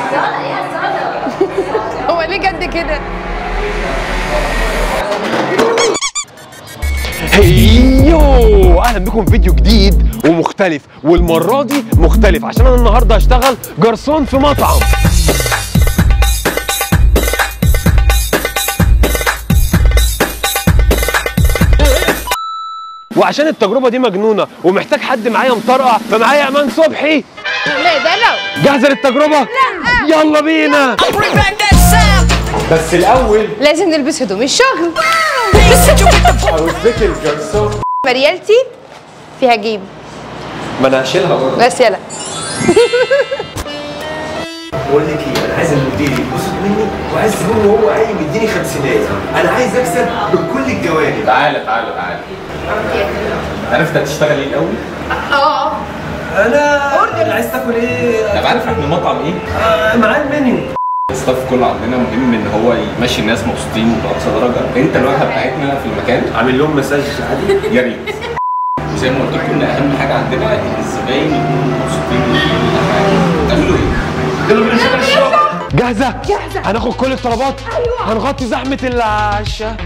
هو ليه جد كده هيو اهلا بكم في فيديو جديد ومختلف والمره دي مختلف عشان انا النهارده هشتغل جرسون في مطعم وعشان التجربه دي مجنونه ومحتاج حد معايا مطرقع فمعايا امان صبحي لا ده لو جاهزه للتجربه لا يلا بينا بس الاول لازم نلبس هدوم الشغل اوزبك الجرسون مريالتي فيها جيب ما انا هشيلها برضه بس يلا بقول لك ايه انا عايز المدير يتبسط مني وعايز الزبون وهو قايم يديني خمسينات انا عايز اكسب بكل الجوانب تعالى تعالى تعالى عرفت هتشتغل ايه الاول؟ انا انا عايز تاكل ايه طب عارف احنا المطعم ايه؟ آه، معاه المنيو الستاف كله عندنا مهم ان هو يمشي الناس مبسوطين باقصى درجه انت الواجهه بتاعتنا في المكان عامل لهم مساج عادي يا ريت زي ما قلت لكم ان اهم حاجه عندنا ان الزباين يكونوا مبسوطين من كل حاجه تعملوا ايه؟ يلا بينا نشغل الشغل جاهزة؟ جاهزة هناخد كل الطلبات؟ أيوة هنغطي زحمة العشاء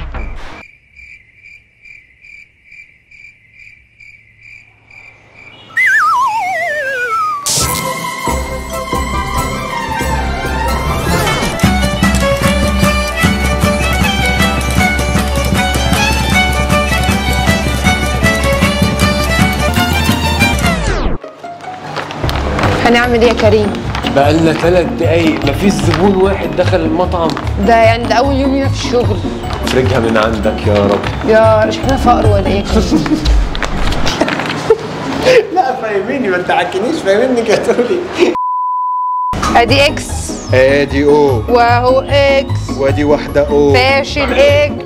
هنعمل ايه يا كريم بقالنا ثلاث دقايق مفيش زبون واحد دخل المطعم ده يعني ده اول يوم لينا في الشغل افرجها من عندك يا رب يا مش احنا فقر ولا ايه لا فاهميني ما تحكينيش فاهمني كاتولي ادي اكس ادي او وهو اكس وادي واحده او فاشل اكس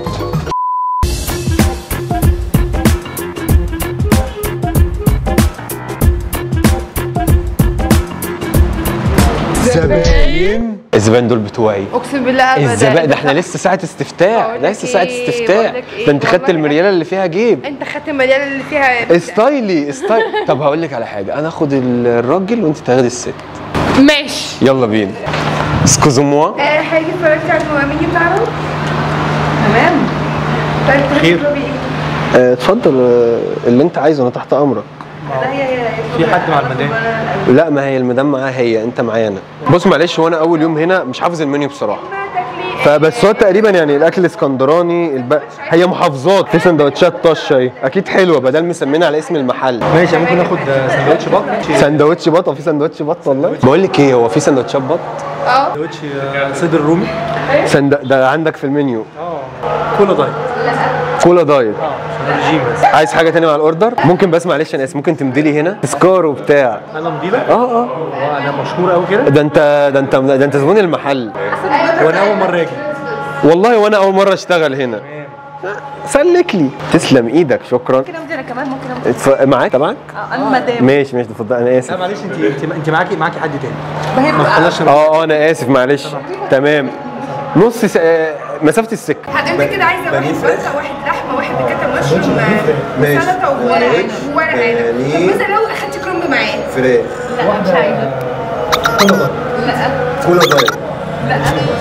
زباين الزباين دول بتوعي اقسم بالله ابدا الزبائن ده احنا لسه ساعة استفتاء بقول ده لك لسه ساعة إيه، استفتاء بقول لك إيه، ده انت خدت والله المريالة اللي فيها جيب انت خدت المليان اللي فيها ستايلي ستايل طب هقول لك على حاجة انا اخد الراجل وانت تاخدي الست ماشي يلا بينا اسكوزو موا حاجه اتفرجت على المؤمنين بتاعهم تمام طيب خير. تطلبي ايه؟ اتفضل اللي انت عايزه انا تحت امرك لا هي في حد مع المدام لا ما هي المدام معاها هي انت معايا انا بص معلش هو انا اول يوم هنا مش حافظ المنيو بصراحه فبس هو تقريبا يعني الاكل اسكندراني الب... هي محافظات في سندوتشات طشه اهي اكيد حلوه بدل مسمينها على اسم المحل ماشي ممكن ناخد سندوتش بط سندوتش بط في سندوتش بط والله بقول لك ايه هو في سندوتشات بط سندوتش صدر رومي سند... ده عندك في المنيو اه كولا دايت كولا دايت اه عشان الرجيم بس عايز حاجه تانية مع الاوردر ممكن بس معلش انا اسف ممكن تمضي لي هنا تذكار وبتاع انا مضيلك اه اه اه انا مشهور قوي كده ده انت ده انت ده انت زبون المحل وانا اول مره اجي والله وانا اول مره اشتغل هنا سلك لي تسلم ايدك شكرا ممكن امضي انا كمان ممكن امضي اتف... معاك تبعك انا مدام ماشي ماشي اتفضل انا لا اسف معلش انت انت انت معاكي معاكي حد تاني ما تخلصش اه اه انا اسف معلش تمام نص س... آه، مسافه السكه انت كده عايزه واحد فرخه واحد لحمه واحد بكاتا مشروم ماشي. وسلطه وورق عنب وورق عنب بانيه. طب مثلا لو اخدت كرنب معاه فراخ لا مش عايزه كولا دايت لا كولا دايت لا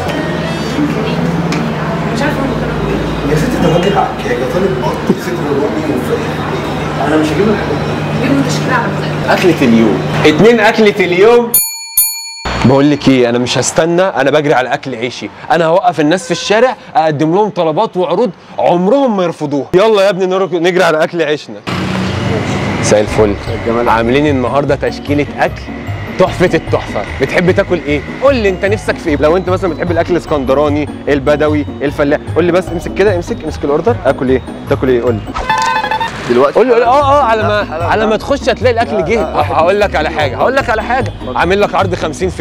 مش عارفه هم كانوا ايه يا ستي ده راجل حكايه طالب بط صدر رومي وفراخ انا مش هجيب الحاجات دي بيقولوا تشكيله على مزاجك اكله اليوم اتنين اكله اليوم بقول لك ايه انا مش هستنى انا بجري على اكل عيشي انا هوقف الناس في الشارع اقدم لهم طلبات وعروض عمرهم ما يرفضوها يلا يا ابني نرك- نجري على اكل عيشنا مساء الفل عاملين النهارده تشكيله اكل تحفة التحفة، بتحب تاكل ايه؟ قول لي انت نفسك في ايه؟ لو انت مثلا بتحب الاكل الاسكندراني، البدوي، الفلاح، قول لي بس امسك كده امسك امسك الاوردر، اكل ايه؟ تاكل ايه؟ قول لي. دلوقتي قول لي قول لي اه اه على ما على ما تخش هتلاقي الاكل جه هقول لك على حاجه هقول لك على حاجه عامل لك عرض 50%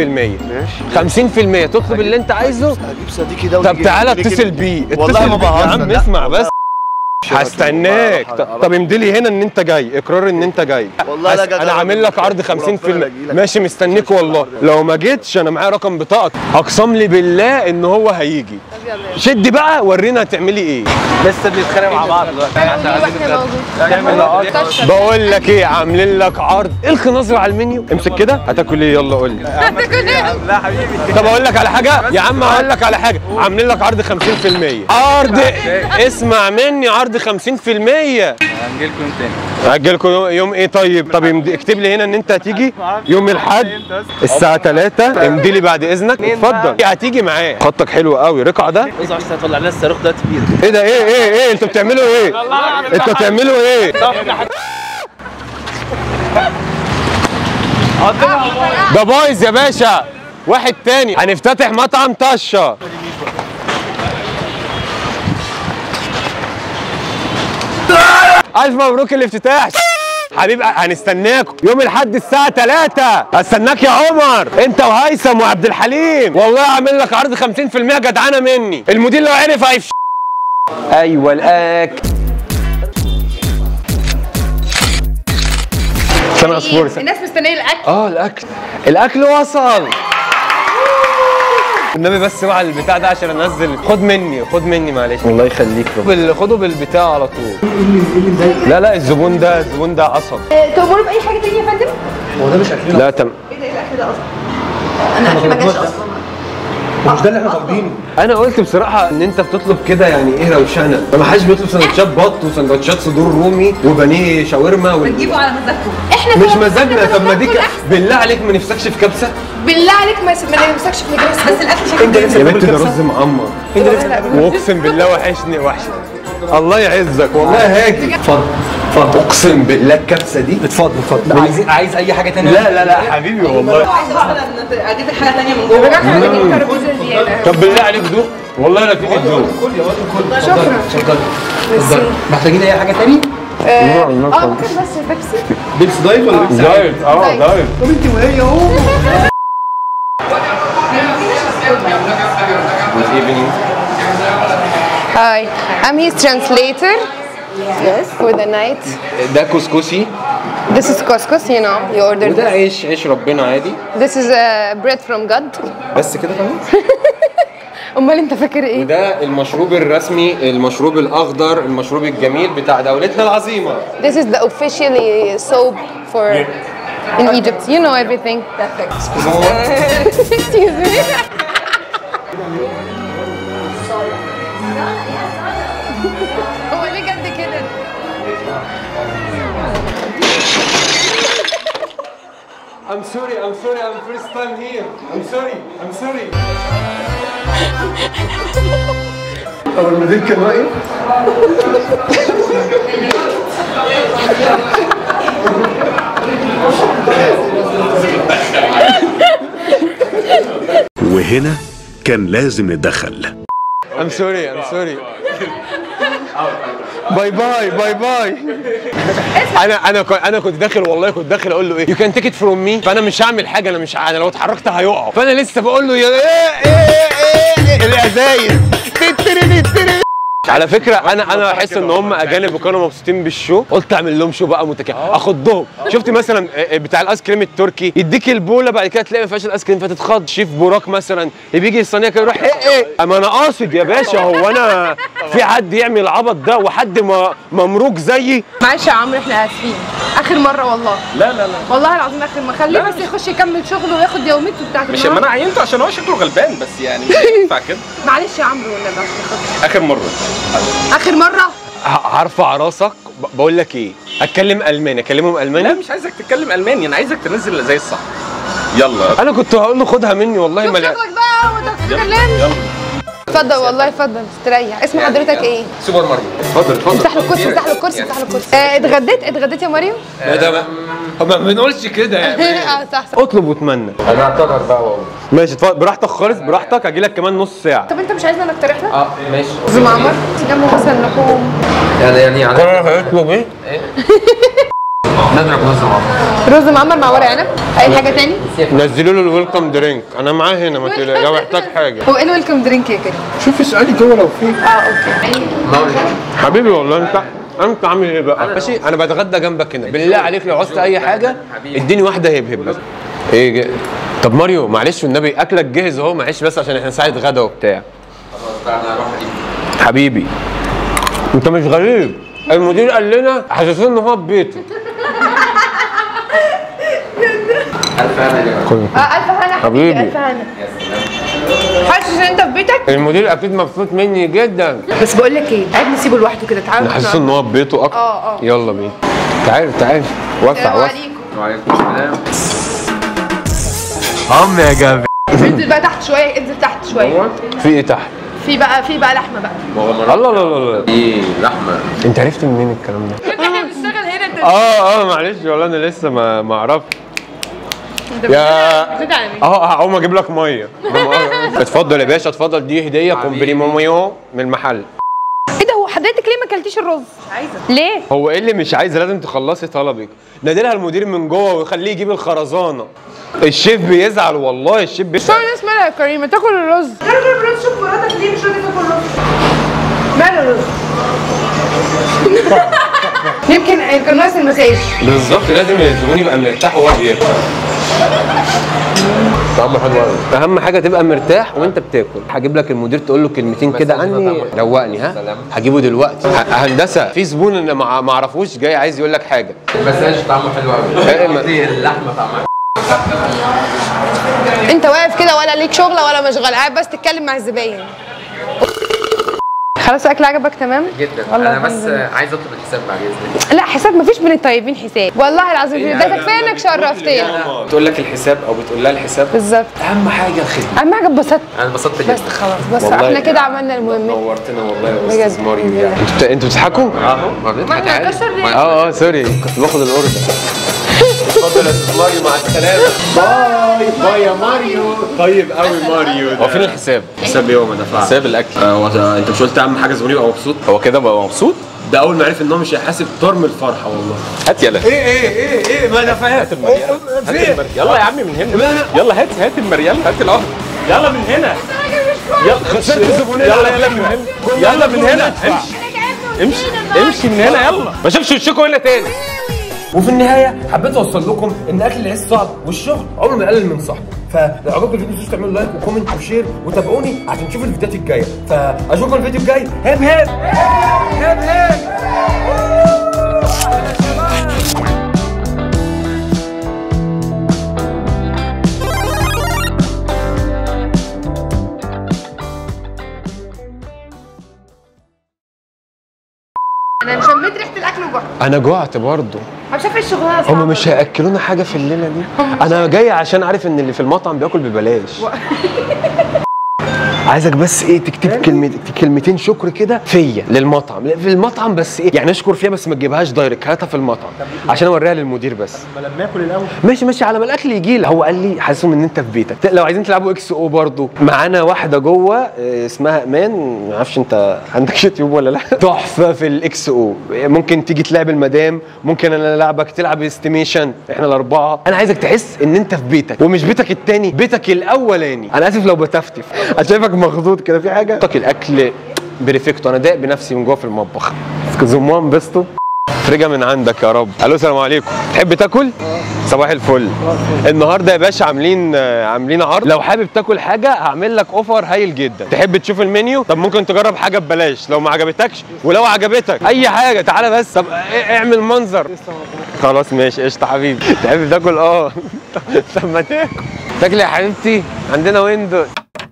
50% تطلب اللي انت عايزه هجيب صديقي ده طب وتيجي تعالى تيجي- اتصل بيه والله اتصل ما بيه. يا بهزر، عم لا. اسمع بس هستناك خلاص. طب امضي لي هنا ان انت جاي اقرار ان انت جاي والله لا هس- جدع انا عامل لك عرض 50% وربنا يجيلك. ماشي مستنيك والله لو ما جيتش انا معايا رقم بطاقتك اقسم لي بالله ان هو هيجي يلا شدي بقى ورينا هتعملي ايه لسه بنتخانق مع بعض دلوقتي قولي واحنا موجود طشة. بقول لك ايه عاملين لك عرض القي نظره على المنيو امسك كده هتاكل ايه يلا قول لي هتاكل ايه؟ لا حبيبي طب اقول لك على حاجه يا عم هقول لك على حاجه عاملين لك عرض 50% عرض اسمع مني عرض 50% هنجي لكم تاني هاجلكم يوم ايه طيب طب يمد- اكتب لي هنا ان انت هتيجي يوم الاحد الساعه 3 امضي لي بعد اذنك اتفضل هتيجي معاه خطك حلو قوي رقع ده بص عشان هتطلع لنا الصاروخ ده كبير ايه ده ايه ايه ايه انتوا بتعملوا ايه انتوا بتعملوا ايه ده بايظ يا باشا واحد تاني هنفتتح مطعم طشه الف مبروك الافتتاح حبيب هنستناكم يوم الاحد الساعة 3 هستناك يا عمر انت وهيثم وعبد الحليم والله عامل لك عرض 50% جدعانة مني المدير لو عرف هيفش ايوه الاكل سنة عصفور الناس مستنيه الاكل اه الاكل الاكل وصل النبي بس اوعى البتاع ده عشان انزل خد مني خد مني معلش الله يخليك بال- خده بالبتاع على طول لا لا الزبون ده الزبون ده عصب تأمروا بأي حاجة تانية يا فندم؟ لا تم ايه ده الاكل ده اصلا؟ انا اكل ما جاش اصلا مش ده اللي احنا طالبينه انا قلت بصراحه ان انت بتطلب كده يعني ايه روشنه ما حدش بيطلب سندوتشات بط وسندوتشات صدور رومي وبانيه شاورما وال... بتجيبوا على مزاجكم احنا مش كنا مزاجنا بناكل طب ما دي ك- أحسن. بالله عليك ما نفسكش في كبسه بالله عليك ما ما نمسكش في نجرس بس الاكل شكله انت نفسك يا تاكل بنت ده كبسة؟ رز معمر انت نفسك تاكل واقسم بالله وحشني وحشني الله يعزك والله هاجي اتفضل اتفضل اقسم بالله الكبسه دي اتفضل اتفضل عايز عايز اي حاجه تانية لا لا لا حبيبي والله عايزه مثلا اجيب حاجه ثانيه من جوه احنا محتاجين كربوزه زياده طب بالله عليك دوق والله لا تيجي تدوق كل يا واد كل شكرا. اتفضل اتفضل محتاجين اي حاجه تاني اه ممكن بس بيبسي بيبس دايت ولا بيبس عادي؟ دايت اه دايت. دايت طب انت وهي اهو Hi, I'm his translator. Yes. For the night. ده كسكسي This is couscous, you know. You ordered وده this. عيش عيش ربنا عادي This is uh, bread from God. بس كده خلاص امال انت فاكر ايه؟ وده المشروب الرسمي المشروب الاخضر المشروب الجميل بتاع دولتنا العظيمه This is the officially soap for in Egypt. You know everything. Excuse me. هو ليه جد كده؟ I'm sorry I'm sorry I'm first time here I'm sorry I'm sorry طب المدير كان واقف وهنا كان لازم نتدخل I'm sorry I'm sorry باي باي باي باي انا انا كنت انا كنت داخل والله كنت داخل اقول له ايه يو كان تيك ات فروم مي فانا مش هعمل حاجه انا مش ه- انا لو اتحركت هيقع فانا لسه بقول له يا ايه ايه ايه إيه الازايز تتري تتري. على فكره انا انا بحس ان هم اجانب وكانوا مبسوطين بالشو قلت اعمل لهم شو بقى متكامل اخضهم شفت مثلا بتاع الايس كريم التركي يديك البوله بعد كده تلاقي ما فيهاش الايس كريم فتتخض شيف بوراك مثلا بيجي الصينيه كده يروح ايه ايه اما انا قاصد يا باشا هو انا في حد يعمل العبط ده وحد م- ممروك زيي معلش يا عمرو احنا اسفين اخر مره والله لا لا لا والله العظيم اخر مره خليه بس يخش يكمل شغله وياخد يوميته بتاعت مش ما النهارده. انا عينته عشان هو شكله غلبان بس يعني مش ينفع كده معلش يا عمرو والنبي عشان خاطر. اخر مره اخر مره ه- هرفع راسك ب- بقول لك ايه اتكلم الماني اكلمهم لا الماني مش عايزك تتكلم الماني انا عايزك تنزل زي الصح يلا انا كنت هقول له خدها مني والله شوف ما لا- شغلك بقى وما تتكلمش يلا اتفضل والله اتفضل استريح اسم حضرتك ايه؟ سوبر ماريو اتفضل اتفضل افتح له الكرسي افتح له الكرسي افتح له الكرسي آه، اتغديت اتغديت يا ماريو؟ لا ده بقى ما بنقولش كده يعني اه صح صح اطلب واتمنى انا اعتذر بقى واقول ماشي اتفضل براحتك خالص براحتك اجي لك كمان نص ساعه طب انت مش عايزنا نقترح لك؟ اه ماشي رز معمر جنبه مثلا لحوم يعني يعني يعني هيطلب ايه نضرب نص مع رز معمر مع ورق عنب اي حاجه تاني؟ نزلوا له الويلكم درينك انا معاه هنا ما تقلق لو احتاج حاجه هو ايه الويلكم درينك يا كريم؟ شوفي اسالي جوه لو في اه اوكي حبيبي والله انت انت عامل ايه بقى ماشي انا بتغدى جنبك هنا بالله عليك لو عوزت اي حاجه اديني واحده هبهب بس ايه جا- طب ماريو معلش والنبي اكلك جاهز اهو معلش بس عشان احنا ساعه غدا وبتاع فانا اروح اجيب حبيبي انت مش غريب المدير قال لنا حاسسين ان هو في بيته الف انا يا جماعه اه الف هنا حبيبي. الف هنا يا سلام حاسس ان انت في بيتك المدير اكيد مبسوط مني جدا بس بقول لك ايه عيب نسيبه لوحده كده تعالوا حاسس ان هو في بيته اكتر اه، اه. يلا بينا تعال تعال وسع السلام وسع عليكم وعليكم السلام عم يا جماعه انزل بقى تحت شويه انزل تحت شويه في ايه تحت في بقى في بقى لحمه بقى الله الله الله الله دي لحمه انت عرفت منين الكلام ده احنا بنشتغل هنا انت اه اه معلش والله انا لسه ما ما اعرفش يا بتزيد على مين؟ اه هقوم اجيب لك ميه اتفضل يا باشا اتفضل دي هديه كومبليموميو من المحل ايه ده هو حضرتك ليه ما اكلتيش الرز؟ مش عايزه ليه؟ هو ايه اللي مش عايزه لازم تخلصي طلبك نادلها المدير من جوه ويخليه يجيب الخرزانه الشيف بيزعل والله الشيف بيزعل الناس مالها يا كريمه تاكل الرز تاكل الرز شوف مراتك ليه مش راضيه تاكل الرز ماله الرز يمكن كان ناقص المساج بالظبط لازم الزبون يبقى مرتاح وهو بياكل طعمه حلو قوي اهم حاجه تبقى مرتاح وانت بتاكل هجيب لك المدير تقول له كلمتين كده عني روقني ها هجيبه دلوقتي ه- هندسه في زبون انا ما ما اعرفوش جاي عايز يقول لك حاجه المساج طعمه حلو إيه، قوي ما- دي اللحمه طعمها انت واقف كده ولا ليك شغله ولا مشغل قاعد بس تتكلم مع الزباين خلاص الاكل عجبك تمام جدا والله انا بس الحمد لله. عايز اطلب الحساب بعد اذنك لا حساب مفيش بين الطيبين حساب والله العظيم ده كفايه انك شرفتني بتقول لك الحساب او بتقول لها الحساب بالظبط اهم حاجه الخدمه اهم حاجه اتبسطت انا انبسطت جدا بس خلاص بس والله احنا يعني. كده عملنا المهم نورتنا والله يا بجد. استاذ ماريو يعني انتوا انتوا بتضحكوا؟ ما بنضحك احنا عادي هنكسر ليه؟ اه اه سوري كنت باخد الاوردر اتفضل يا استاذ ماريو مع السلامه باي باي يا ماريو طيب قوي ماريو هو فين الحساب؟ حساب ايه وما دفعت حساب الاكل هو انت مش قلت اهم حاجه زبون يبقى مبسوط هو كده بقى مبسوط؟ ده اول ما عرف ان هو مش هيحاسب طار من الفرحه والله هات يلا ايه ايه ايه ايه ما دفعت فين يلا يا عمي من هنا يلا هات هات المريال هات القهر يلا من هنا يلا خسرت الزبونين يلا يلا من هنا يلا من هنا امشي امشي امشي من هنا يلا ما اشوفش وشكم هنا تاني وفي النهايه حبيت اوصل لكم ان اكل العيش صعب والشغل عمره ما يقلل من صاحبه فلو عجبكم الفيديو متنسوش تعملوا لايك وكومنت وشير وتابعوني عشان تشوفوا الفيديوهات الجايه فاشوفكم الفيديو الجاي هب هب هب هب انا شميت ريحه الاكل وجعت انا جوعت برضه مش عارفه ايه الشغلانه هم صعبة. مش هياكلونا حاجه في الليله دي انا جاي عشان عارف ان اللي في المطعم بياكل ببلاش عايزك بس ايه تكتب كلمة كلمتين شكر كده فيا للمطعم لا، في المطعم بس ايه يعني اشكر فيها بس ما تجيبهاش دايركت هاتها في المطعم عشان اوريها للمدير بس لما اكل الاول ماشي ماشي على ما الاكل يجي لي هو قال لي حاسسهم ان انت في بيتك لو عايزين تلعبوا اكس او برضو معانا واحده جوه آه، اسمها امان ما اعرفش انت عندك يوتيوب ولا لا تحفه في الاكس او ممكن تيجي تلعب المدام ممكن انا العبك تلعب استيميشن احنا الاربعه انا عايزك تحس ان انت في بيتك ومش بيتك التاني بيتك الاولاني انا اسف لو بتفتف انا شايفك مخضوض كده في حاجه طاق الاكل بريفكتو انا دايق بنفسي من جوه في المطبخ زمان بستو فرجة من عندك يا رب الو السلام عليكم تحب تاكل صباح الفل النهارده يا باشا عاملين آه، عاملين عرض لو حابب تاكل حاجه هعمل لك اوفر هايل جدا تحب تشوف المنيو طب ممكن تجرب حاجه ببلاش لو ما عجبتكش ولو عجبتك اي حاجه تعالى بس طب إيه- اعمل منظر خلاص ماشي قشطه حبيبي تحب تاكل اه طب ما تاكل تاكل يا حبيبتي عندنا ويندوز